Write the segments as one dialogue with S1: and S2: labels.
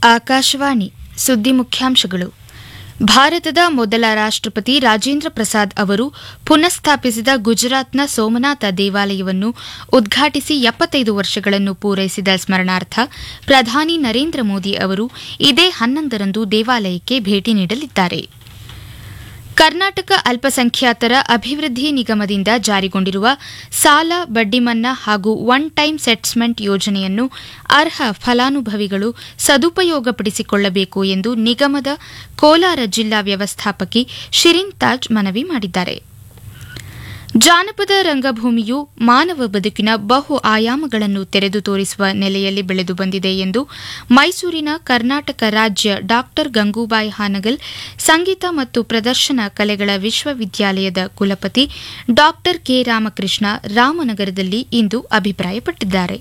S1: ಆಕಾಶವಾಣಿ ಸುದ್ದಿ ಮುಖ್ಯಾಂಶಗಳು ಭಾರತದ ಮೊದಲ ರಾಷ್ಟ್ರಪತಿ ರಾಜೇಂದ್ರ ಪ್ರಸಾದ್ ಅವರು ಪುನಃಸ್ಥಾಪಿಸಿದ ಗುಜರಾತ್ನ ಸೋಮನಾಥ ದೇವಾಲಯವನ್ನು ಉದ್ಘಾಟಿಸಿ ಎಪ್ಪತ್ತೈದು ವರ್ಷಗಳನ್ನು ಪೂರೈಸಿದ ಸ್ಮರಣಾರ್ಥ ಪ್ರಧಾನಿ ನರೇಂದ್ರ ಮೋದಿ ಅವರು ಇದೇ ಹನ್ನೊಂದರಂದು ದೇವಾಲಯಕ್ಕೆ ಭೇಟಿ ನೀಡಲಿದ್ದಾರೆ ಕರ್ನಾಟಕ ಅಲ್ಪಸಂಖ್ಯಾತರ ಅಭಿವೃದ್ಧಿ ನಿಗಮದಿಂದ ಜಾರಿಗೊಂಡಿರುವ ಸಾಲ ಬಡ್ಡಿ ಮನ್ನಾ ಹಾಗೂ ಒನ್ ಟೈಮ್ ಸೆಟ್ಸ್ಮೆಂಟ್ ಯೋಜನೆಯನ್ನು ಅರ್ಹ ಫಲಾನುಭವಿಗಳು ಸದುಪಯೋಗಪಡಿಸಿಕೊಳ್ಳಬೇಕು ಎಂದು ನಿಗಮದ ಕೋಲಾರ ಜಿಲ್ಲಾ ವ್ಯವಸ್ಥಾಪಕಿ ಶಿರಿನ್ ತಾಜ್ ಮನವಿ ಮಾಡಿದ್ದಾರೆ ಜಾನಪದ ರಂಗಭೂಮಿಯು ಮಾನವ ಬದುಕಿನ ಬಹು ಆಯಾಮಗಳನ್ನು ತೆರೆದು ತೋರಿಸುವ ನೆಲೆಯಲ್ಲಿ ಬೆಳೆದು ಬಂದಿದೆ ಎಂದು ಮೈಸೂರಿನ ಕರ್ನಾಟಕ ರಾಜ್ಯ ಡಾ ಗಂಗೂಬಾಯಿ ಹಾನಗಲ್ ಸಂಗೀತ ಮತ್ತು ಪ್ರದರ್ಶನ ಕಲೆಗಳ ವಿಶ್ವವಿದ್ಯಾಲಯದ ಕುಲಪತಿ ಡಾ ಕೆ ರಾಮಕೃಷ್ಣ ರಾಮನಗರದಲ್ಲಿ ಇಂದು ಅಭಿಪ್ರಾಯಪಟ್ಟಿದ್ದಾರೆ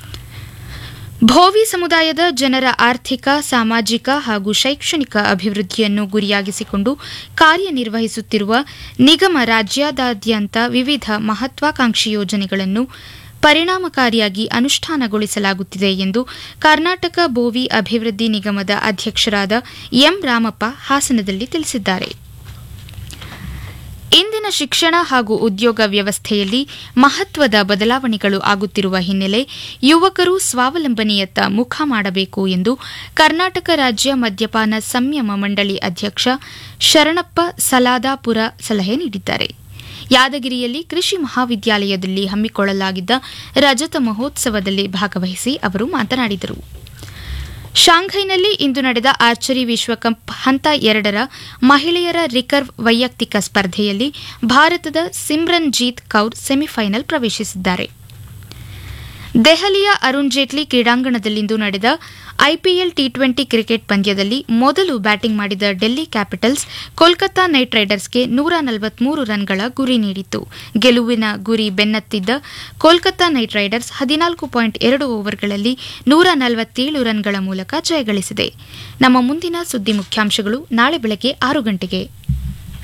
S1: ಭೋವಿ ಸಮುದಾಯದ ಜನರ ಆರ್ಥಿಕ ಸಾಮಾಜಿಕ ಹಾಗೂ ಶೈಕ್ಷಣಿಕ ಅಭಿವೃದ್ಧಿಯನ್ನು ಗುರಿಯಾಗಿಸಿಕೊಂಡು ಕಾರ್ಯನಿರ್ವಹಿಸುತ್ತಿರುವ ನಿಗಮ ರಾಜ್ಯಾದಾದ್ಯಂತ ವಿವಿಧ ಮಹತ್ವಾಕಾಂಕ್ಷಿ ಯೋಜನೆಗಳನ್ನು ಪರಿಣಾಮಕಾರಿಯಾಗಿ ಅನುಷ್ಠಾನಗೊಳಿಸಲಾಗುತ್ತಿದೆ ಎಂದು ಕರ್ನಾಟಕ ಬೋವಿ ಅಭಿವೃದ್ಧಿ ನಿಗಮದ ಅಧ್ಯಕ್ಷರಾದ ಎಂ ರಾಮಪ್ಪ ಹಾಸನದಲ್ಲಿ ತಿಳಿಸಿದ್ದಾರೆ ಇಂದಿನ ಶಿಕ್ಷಣ ಹಾಗೂ ಉದ್ಯೋಗ ವ್ಯವಸ್ಥೆಯಲ್ಲಿ ಮಹತ್ವದ ಬದಲಾವಣೆಗಳು ಆಗುತ್ತಿರುವ ಹಿನ್ನೆಲೆ ಯುವಕರು ಸ್ವಾವಲಂಬನೆಯತ್ತ ಮುಖ ಮಾಡಬೇಕು ಎಂದು ಕರ್ನಾಟಕ ರಾಜ್ಯ ಮದ್ಯಪಾನ ಸಂಯಮ ಮಂಡಳಿ ಅಧ್ಯಕ್ಷ ಶರಣಪ್ಪ ಸಲಾದಾಪುರ ಸಲಹೆ ನೀಡಿದ್ದಾರೆ ಯಾದಗಿರಿಯಲ್ಲಿ ಕೃಷಿ ಮಹಾವಿದ್ಯಾಲಯದಲ್ಲಿ ಹಮ್ಮಿಕೊಳ್ಳಲಾಗಿದ್ದ ರಜತ ಮಹೋತ್ಸವದಲ್ಲಿ ಭಾಗವಹಿಸಿ ಅವರು ಮಾತನಾಡಿದರು ಶಾಂಘೈನಲ್ಲಿ ಇಂದು ನಡೆದ ಆರ್ಚರಿ ವಿಶ್ವಕಪ್ ಹಂತ ಎರಡರ ಮಹಿಳೆಯರ ರಿಕರ್ವ್ ವೈಯಕ್ತಿಕ ಸ್ಪರ್ಧೆಯಲ್ಲಿ ಭಾರತದ ಸಿಮ್ರನ್ ಜೀತ್ ಕೌರ್ ಸೆಮಿಫೈನಲ್ ಪ್ರವೇಶಿಸಿದ್ದಾರೆ ದೆಹಲಿಯ ಅರುಣ್ ಜೇಟ್ಲಿ ಕ್ರೀಡಾಂಗಣದಲ್ಲಿಂದು ನಡೆದ ಐಪಿಎಲ್ ಟಿ ಟ್ವೆಂಟಿ ಕ್ರಿಕೆಟ್ ಪಂದ್ಯದಲ್ಲಿ ಮೊದಲು ಬ್ಯಾಟಿಂಗ್ ಮಾಡಿದ ಡೆಲ್ಲಿ ಕ್ಯಾಪಿಟಲ್ಸ್ ಕೋಲ್ಕತಾ ನೈಟ್ ರೈಡರ್ಸ್ಗೆ ನೂರ ನಲವತ್ಮೂರು ರನ್ಗಳ ಗುರಿ ನೀಡಿತ್ತು ಗೆಲುವಿನ ಗುರಿ ಬೆನ್ನತ್ತಿದ್ದ ಕೋಲ್ಕತಾ ನೈಟ್ ರೈಡರ್ಸ್ ಹದಿನಾಲ್ಕು ಪಾಯಿಂಟ್ ಎರಡು ಓವರ್ಗಳಲ್ಲಿ ನೂರ ನಲವತ್ತೇಳು ರನ್ಗಳ ಮೂಲಕ ಜಯಗಳಿಸಿದೆ ನಮ್ಮ ಮುಂದಿನ ಸುದ್ದಿ ಮುಖ್ಯಾಂಶಗಳು ನಾಳೆ ಬೆಳಗ್ಗೆ ಆರು ಗಂಟೆಗೆ